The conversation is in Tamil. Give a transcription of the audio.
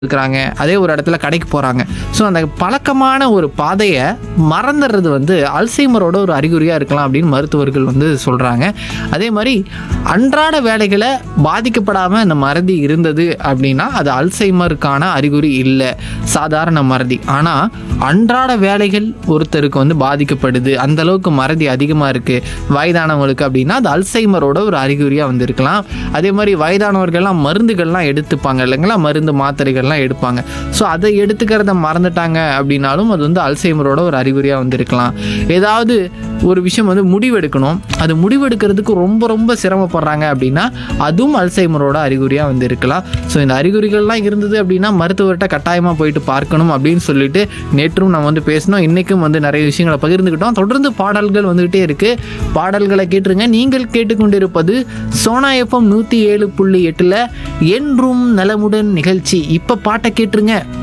இருக்கிறாங்க அதே ஒரு இடத்துல கடைக்கு போகிறாங்க ஸோ அந்த பழக்கமான ஒரு பாதையை மறந்துடுறது வந்து அல்சைமரோட ஒரு அறிகுறியாக இருக்கலாம் அப்படின்னு மருத்துவர்கள் வந்து சொல்கிறாங்க அதே மாதிரி அன்றாட வேலைகளை பாதிக்கப்படாமல் அந்த மறதி இருந்தது அப்படின்னா அது அல்சைமருக்கான அறிகுறி இல்லை சாதாரண மறதி ஆனால் அன்றாட வேலைகள் ஒருத்தருக்கு வந்து பாதிக்கப்படுது அந்த அளவுக்கு மறதி அதிகமாக இருக்குது வயதானவங்களுக்கு அப்படின்னா அது அல்சைமரோட ஒரு அறிகுறியாக வந்து இருக்கலாம் அதே மாதிரி வயதானவர்கள்லாம் மருந்துகள்லாம் எடுத்துப்பாங்க இல்லைங்களா மருந்து மாத்திரைகள்லாம் எடுப்பாங்க ஸோ அதை எடுத்துக்கிறத மறந்துட்டாங்க அப்படின்னாலும் அது வந்து அல்சைமரோட ஒரு அறிகுறியாக வந்து இருக்கலாம் ஏதாவது ஒரு விஷயம் வந்து முடிவெடுக்கணும் அது முடிவெடுக்கிறதுக்கு ரொம்ப ரொம்ப சிரமப்படுறாங்க அப்படின்னா அதுவும் அல்சைமரோட அறிகுறியாக வந்து இருக்கலாம் ஸோ இந்த அறிகுறிகள்லாம் இருந்தது அப்படின்னா மருத்துவர்கிட்ட கட்டாயமாக போயிட்டு பார்க்கணும் அப்படின்னு சொல்லிட்டு நேற்றும் நம்ம வந்து பேசணும் இன்றைக்கும் வந்து நிறைய விஷயங்களை பகிர்ந்துக்கிட்டோம் தொடர்ந்து பாடல்கள் வந்துக்கிட்டே இருக்குது பாடல்களை கேட்டுருங்க நீங்கள் கேட்டுக்கொண்டிருப்பது சோனா எஃப்எம் நூற்றி ஏழு புள்ளி எட்டில் என்றும் நலமுடன் நிகழ்ச்சி இப்போ பாட்டை கேட்டுருங்க